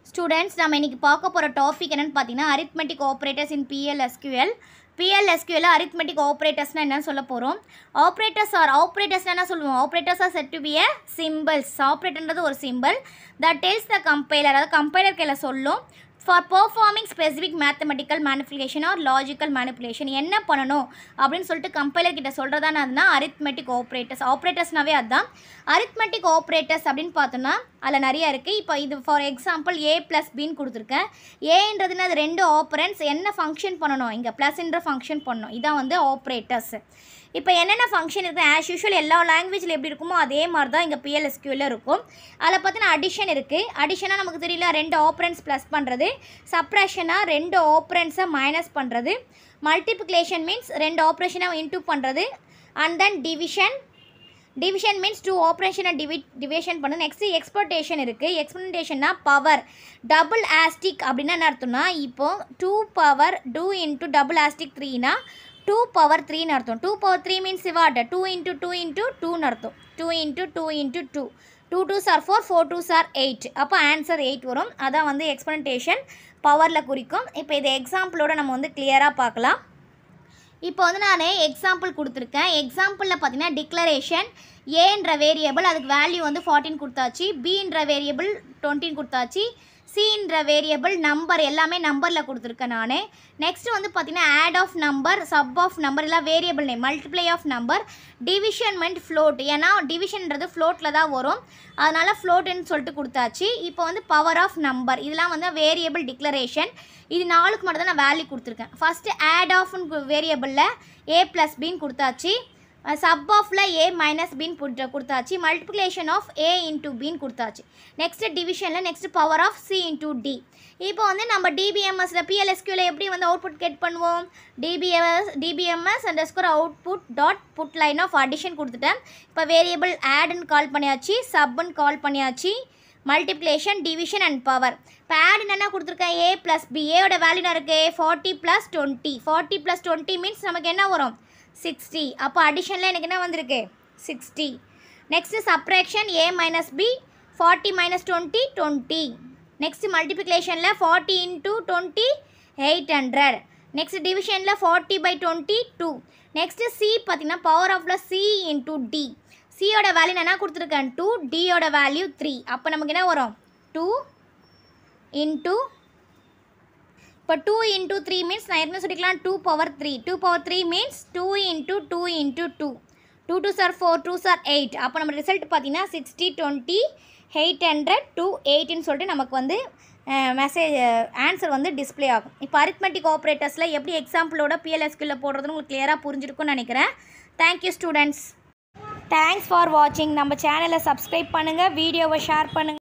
students நம்ம இன்னைக்கு பார்க்க போகிற டாபிக் என்னன்னு பார்த்தீங்கன்னா arithmetic operators in PLSQL PLSQL arithmetic ஆப்ரேட்டர்ஸ்னால் என்னன்னு சொல்ல போகிறோம் ஆப்ரேட்டர்ஸ் ஆர் ஆப்ரேட்டர்ஸ் என்ன சொல்லுவோம் operators are set to be a symbols ஆப்ரேட்டர்ன்றது ஒரு simple that tells the compiler அதாவது கம்பைலர் கையில் சொல்லும் for performing specific mathematical manipulation or logical manipulation என்ன பண்ணணும் அப்படின்னு சொல்லிட்டு கம்பைலர் கிட்ட சொல்கிறதான அதுனா அரித்மெட்டிக் ஆப்ரேட்டர்ஸ் ஆப்ரேட்டர்ஸ்னாவே அதுதான் அரித்மெட்டிக் ஆப்ரேட்டர்ஸ் அப்படின்னு பார்த்தோன்னா அதில் நிறைய இருக்குது இப்போ இது ஃபார் எக்ஸாம்பிள் ஏ ப்ளஸ் பின்னு கொடுத்துருக்கேன் ஏன்றதுன்னு அது ரெண்டு ஆப்ரன்ஸ் என்ன ஃபங்க்ஷன் பண்ணணும் இங்கே ப்ளஸ்ன்ற ஃபங்க்ஷன் பண்ணணும் இதான் வந்து ஆப்ரேட்டர்ஸ் இப்போ என்னென்ன ஃபங்க்ஷன் இருக்குது ஆஸ் யூஷுவல் எல்லா லாங்குவேஜில் எப்படி இருக்குமோ அதே மாதிரி தான் இங்கே பிஎல்எஸ்கியூவில் இருக்கும் அதில் பார்த்தீங்கன்னா அடிஷன் இருக்குது அடிஷனாக நமக்கு தெரியல ரெண்டு ஆப்ரன்ஸ் ப்ளஸ் பண்ணுறது சப்ரேஷனாக ரெண்டு ஆப்ரன்ஸை மைனஸ் பண்ணுறது மல்டிப்ளிகேஷன் மீன்ஸ் ரெண்டு ஆப்ரேஷனாக இன்டூ பண்ணுறது and then division division means two ஆப்ரேஷனை டிவி டிவிஷன் பண்ணு நெக்ஸ்ட்டு எக்ஸ்போர்டேஷன் இருக்குது எக்ஸ்பென்டேஷன்னா பவர் டபுள் ஆஸ்டிக் அப்படின்னா என்ன அர்த்தம்னா இப்போது two power two into double asterisk த்ரீனா டூ பவர் த்ரீன்னு அர்த்தம் two power three means what two into two into டூன்னு அர்த்தம் two into two into two two two சார் ஃபோர் ஃபோர் டூ சார் எயிட் அப்போ ஆன்சர் எயிட் வரும் அதான் வந்து எக்ஸ்பென்டேஷன் பவரில் குறிக்கும் இப்போ இது எக்ஸாம்பிளோட நம்ம வந்து கிளியராக பார்க்கலாம் இப்போ வந்து நான் எக்ஸாம்பிள் கொடுத்துருக்கேன் எக்ஸாம்பிளில் பார்த்தீங்கன்னா டிக்ளரேஷன் ஏன்ற வேரியபிள் அதுக்கு வேல்யூ வந்து ஃபார்ட்டின் கொடுத்தாச்சு பின்ற வேரியபிள் டுவெண்ட்டின் கொடுத்தாச்சு சின்ற வேரியபிள் நம்பர் எல்லாமே நம்பரில் கொடுத்துருக்கேன் நான் நெக்ஸ்ட் வந்து பார்த்தீங்கன்னா add of number sub of number இல்லை variable name multiply of number division மென்ட் ஃப்ளோட் ஏன்னா டிவிஷன்ன்றது ஃப்ளோட்டில் தான் வரும் அதனால் ஃப்ளோட்டுன்னு சொல்லிட்டு கொடுத்தாச்சு இப்போ வந்து பவர் ஆஃப் நம்பர் இதெல்லாம் வந்து வேரியபிள் டிக்ளரேஷன் இது நாலுக்கு மட்டும் தான் நான் வேல்யூ கொடுத்துருக்கேன் ஃபஸ்ட்டு ஆட் ஆஃப்னு வேரியபிளில் ஏ ப்ளஸ் பின்னு கொடுத்தாச்சு சப் ஆஃபில் ஏ மைனஸ் பின் கொடுத்த கொடுத்தாச்சு மல்டிப்ளிகேஷன் ஆஃப் ஏ இன்டூ பின்னு கொடுத்தாச்சு நெக்ஸ்ட் டிவிஷனில் next power of C into D இப்போ வந்து நம்ம டிபிஎம்எஸில் பிஎல்எஸ்கியூவில் எப்படி வந்து அவுட்புட் கெட் பண்ணுவோம் DBMS DBMS underscore output dot put line of addition கொடுத்துட்டேன் இப்போ வேரியபிள் ஆடுன்னு கால் பண்ணியாச்சு சப்புன்னு கால் பண்ணியாச்சு மல்டிப்ளேஷன் டிவிஷன் அண்ட் பவர் இப்போ ஆட் என்ன கொடுத்துருக்கேன் ஏ ப்ளஸ் பி ஏயோட வேல்யூ என்ன இருக்குது forty plus twenty forty plus twenty means நமக்கு என்ன வரும் சிக்ஸ்டி அப்போ அடிஷனில் எனக்கு என்ன வந்திருக்கு sixty next subtraction A minus B forty minus twenty twenty next மல்டிப்ளிகேஷனில் forty into twenty eight hundred next டிவிஷனில் forty by twenty two next C பார்த்தீங்கன்னா பவர் ஆஃப்ல சி இன்ட்டு டி சியோட வேல்யூ நான் என்ன கொடுத்துருக்கேன் டூ டியோட வேல்யூ த்ரீ அப்போ நமக்கு என்ன வரும் டூ இன்ட்டு இப்போ டூ இன்ட்டு த்ரீ மீன்ஸ் நான் ஏற்கனவே சொல்லிக்கலாம் two power three two power three means two into two into two two two சார் ஃபோர் டூ சார் எயிட் அப்போ நம்ம ரிசல்ட் பார்த்தீங்கன்னா sixty twenty eight hundred two எயிட்டின்னு சொல்லிட்டு நமக்கு வந்து மெசேஜ் ஆன்சர் வந்து டிஸ்ப்ளே ஆகும் இப்போ அரித்மெட்டிக் ஆப்ரேட்டர்ஸில் எப்படி எக்ஸாம்பிளோட பிஎல்எஸ்கியூவில் போடுறதுன்னு உங்களுக்கு கிளியராக புரிஞ்சிருக்கும்னு நினைக்கிறேன் தேங்க்யூ ஸ்டூடெண்ட்ஸ் தேங்க்ஸ் ஃபார் வாட்சிங் நம்ம சேனலை சப்ஸ்கிரைப் பண்ணுங்கள் வீடியோவை ஷேர் பண்ணுங்கள்